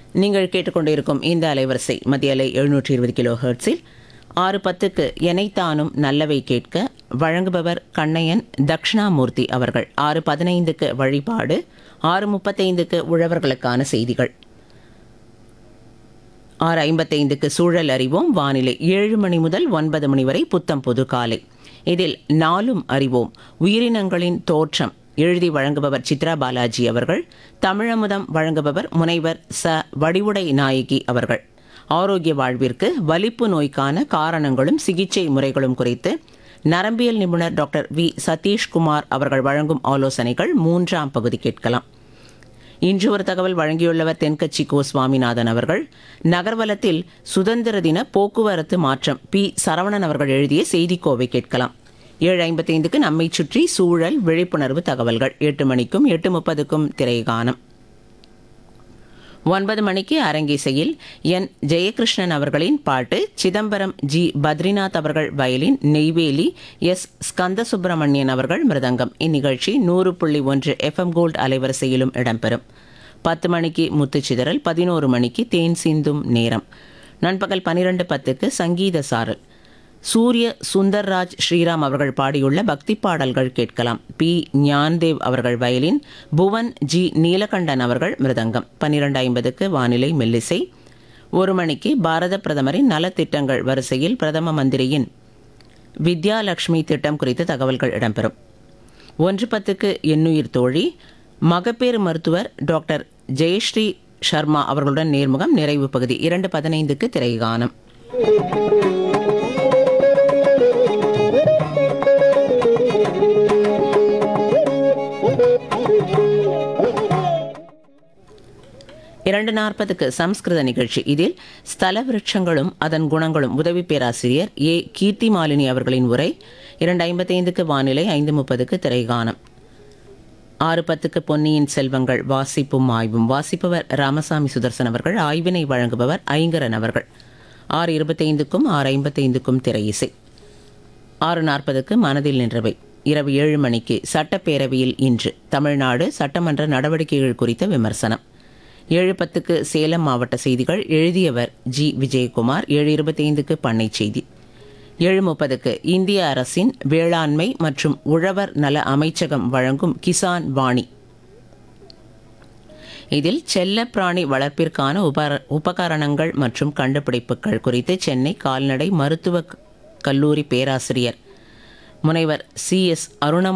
நீங்கள் கேட்டுக்கொண்டிருக்கும் இந்த அலைவரிசை மத்திய அலை எழுநூற்றி இருபது கிலோ ஹெர்ட்ஸில் ஆறு பத்துக்கு எனைத்தானும் நல்லவை கேட்க வழங்குபவர் கண்ணையன் தக்ஷணாமூர்த்தி அவர்கள் ஆறு பதினைந்துக்கு வழிபாடு ஆறு முப்பத்தைந்துக்கு உழவர்களுக்கான செய்திகள் ஆறு ஐம்பத்தைந்துக்கு சூழல் அறிவோம் வானிலை ஏழு மணி முதல் ஒன்பது மணி வரை புத்தம் புது காலை இதில் நாளும் அறிவோம் உயிரினங்களின் தோற்றம் எழுதி வழங்குபவர் சித்ரா பாலாஜி அவர்கள் தமிழமுதம் வழங்குபவர் முனைவர் ச வடிவுடை நாயகி அவர்கள் ஆரோக்கிய வாழ்விற்கு வலிப்பு நோய்க்கான காரணங்களும் சிகிச்சை முறைகளும் குறித்து நரம்பியல் நிபுணர் டாக்டர் வி சதீஷ்குமார் அவர்கள் வழங்கும் ஆலோசனைகள் மூன்றாம் பகுதி கேட்கலாம் இன்று ஒரு தகவல் வழங்கியுள்ளவர் தென்கட்சி கோ சுவாமிநாதன் அவர்கள் நகர்வலத்தில் சுதந்திர தின போக்குவரத்து மாற்றம் பி சரவணன் அவர்கள் எழுதிய செய்திக்கோவை கேட்கலாம் ஏழு ஐம்பத்தைந்துக்கு நம்மை சுற்றி சூழல் விழிப்புணர்வு தகவல்கள் எட்டு மணிக்கும் எட்டு முப்பதுக்கும் திரைகானம் ஒன்பது மணிக்கு அரங்கிசையில் என் ஜெயகிருஷ்ணன் அவர்களின் பாட்டு சிதம்பரம் ஜி பத்ரிநாத் அவர்கள் வயலின் நெய்வேலி எஸ் ஸ்கந்த சுப்பிரமணியன் அவர்கள் மிருதங்கம் இந்நிகழ்ச்சி நூறு புள்ளி ஒன்று எஃப்எம் கோல்ட் அலைவரிசையிலும் இடம்பெறும் பத்து மணிக்கு முத்துச்சிதறல் பதினோரு மணிக்கு தேன் சிந்தும் நேரம் நண்பகல் பனிரெண்டு பத்துக்கு சங்கீத சாரல் சூரிய சுந்தர்ராஜ் ஸ்ரீராம் அவர்கள் பாடியுள்ள பக்தி பாடல்கள் கேட்கலாம் பி ஞான்தேவ் அவர்கள் வயலின் புவன் ஜி நீலகண்டன் அவர்கள் மிருதங்கம் பன்னிரண்டு ஐம்பதுக்கு வானிலை மெல்லிசை ஒரு மணிக்கு பாரத பிரதமரின் நலத்திட்டங்கள் வரிசையில் பிரதம மந்திரியின் வித்யாலட்சுமி திட்டம் குறித்த தகவல்கள் இடம்பெறும் ஒன்று பத்துக்கு எண்ணுயிர் தோழி மகப்பேறு மருத்துவர் டாக்டர் ஜெயஸ்ரீ சர்மா அவர்களுடன் நேர்முகம் நிறைவு பகுதி இரண்டு பதினைந்துக்கு திரைகானம் இரண்டு நாற்பதுக்கு சம்ஸ்கிருத நிகழ்ச்சி இதில் ஸ்தல விருட்சங்களும் அதன் குணங்களும் உதவி பேராசிரியர் ஏ கீர்த்தி மாலினி அவர்களின் உரை இரண்டு ஐம்பத்தைந்துக்கு வானிலை ஐந்து முப்பதுக்கு திரைகானம் ஆறு பத்துக்கு பொன்னியின் செல்வங்கள் வாசிப்பும் ஆய்வும் வாசிப்பவர் ராமசாமி சுதர்சன் அவர்கள் ஆய்வினை வழங்குபவர் ஐங்கரன் அவர்கள் ஆறு இருபத்தைந்துக்கும் ஆறு ஐம்பத்தைந்துக்கும் திரை இசை ஆறு நாற்பதுக்கு மனதில் நின்றவை இரவு ஏழு மணிக்கு சட்டப்பேரவையில் இன்று தமிழ்நாடு சட்டமன்ற நடவடிக்கைகள் குறித்த விமர்சனம் ஏழு பத்துக்கு சேலம் மாவட்ட செய்திகள் எழுதியவர் ஜி விஜயகுமார் ஏழு இருபத்தைந்துக்கு பண்ணை செய்தி ஏழு முப்பதுக்கு இந்திய அரசின் வேளாண்மை மற்றும் உழவர் நல அமைச்சகம் வழங்கும் கிசான் வாணி இதில் செல்ல பிராணி வளர்ப்பிற்கான உபர உபகரணங்கள் மற்றும் கண்டுபிடிப்புகள் குறித்து சென்னை கால்நடை மருத்துவ கல்லூரி பேராசிரியர் முனைவர் சி எஸ் அருணம்